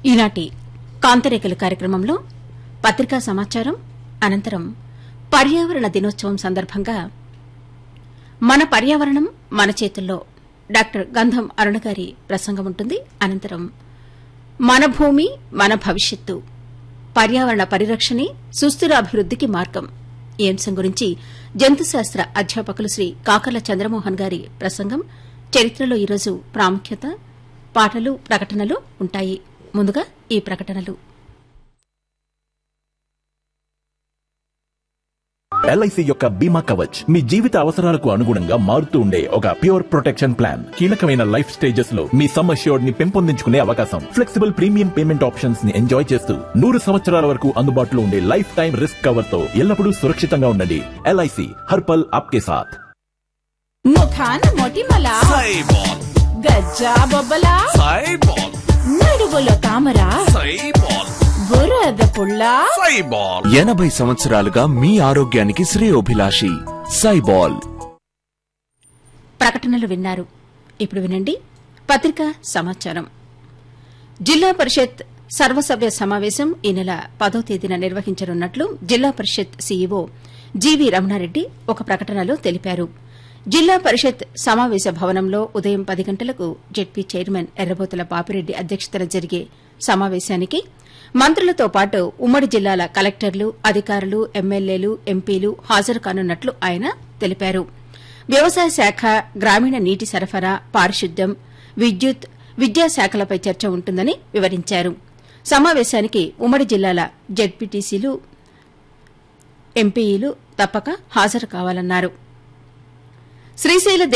ఈనాటి కాంతరేఖలు కార్యక్రమంలో పత్రికా సమాచారం అనంతరం పర్యావరణ దినోత్సవం సందర్భంగా మన పర్యావరణం మన చేతుల్లో డాక్టర్ గంధం అరుణ గారి ప్రసంగం ఉంటుంది అనంతరం మన భూమి మన భవిష్యత్తు పర్యావరణ పరిరక్షణే సుస్థిర అభివృద్దికి మార్గం ఈ అంశం గురించి జంతుశాస్త్ర అధ్యాపకులు శ్రీ కాకర్ల చంద్రమోహన్ గారి ప్రసంగం చరిత్రలో ఈరోజు ప్రాముఖ్యత పాటలు ప్రకటనలు ఉంటాయి ముందుగా ఈ ప్రకటనలు ఎల్ఐసి యొక్క బీమా కవచ్ మీ జీవిత అవసరాలకు అనుగుణంగా మారుతూ ఉండే ఒక ప్యూర్ ప్రొటెక్షన్ ప్లాన్ కీలకమైన లైఫ్ స్టేజెస్ లో మీ సమ్ అష్యూర్డ్ ని పెంపొందించుకునే అవకాశం ఫ్లెక్సిబుల్ ప్రీమియం పేమెంట్ ఆప్షన్స్ ని ఎంజాయ్ చేస్తూ నూరు సంవత్సరాల వరకు అందుబాటులో ఉండే లైఫ్ టైం రిస్క్ కవర్ తో ఎల్లప్పుడూ సురక్షితంగా ఉండండి ఎల్ఐసి హర్పల్ ఆప్కే సాథ్ ముఖాన మొటిమల సైబాల్ గజ్జా బొబ్బల సైబాల్ నడుగులో తామర సైబాల్ బురద పుల్ల సైబాల్ ఎనభై సంవత్సరాలుగా మీ ఆరోగ్యానికి శ్రేయోభిలాషి సైబాల్ ప్రకటనలు విన్నారు ఇప్పుడు వినండి పత్రికా సమాచారం జిల్లా పరిషత్ సర్వసభ్య సమావేశం ఈ నెల పదో తేదీన నిర్వహించనున్నట్లు జిల్లా పరిషత్ సీఈఓ జీవీ రమణారెడ్డి ఒక ప్రకటనలో తెలిపారు జిల్లా పరిషత్ సమావేశ భవనంలో ఉదయం పది గంటలకు జెడ్పీ చైర్మన్ ఎర్రబోతుల పాపిరెడ్డి అధ్యక్షతన జరిగే సమావేశానికి మంత్రులతో పాటు ఉమ్మడి జిల్లాల కలెక్టర్లు అధికారులు ఎమ్మెల్యేలు ఎంపీలు హాజరు కానున్నట్లు ఆయన తెలిపారు వ్యవసాయ శాఖ గ్రామీణ నీటి సరఫరా పారిశుద్ధ్యం విద్యుత్ విద్యాశాఖలపై చర్చ ఉంటుందని వివరించారు సమావేశానికి ఉమ్మడి జిల్లాల జెడ్పీటీసీలు ఎంపీఈలు తప్పక హాజరు కావాలన్నారు శ్రీశైల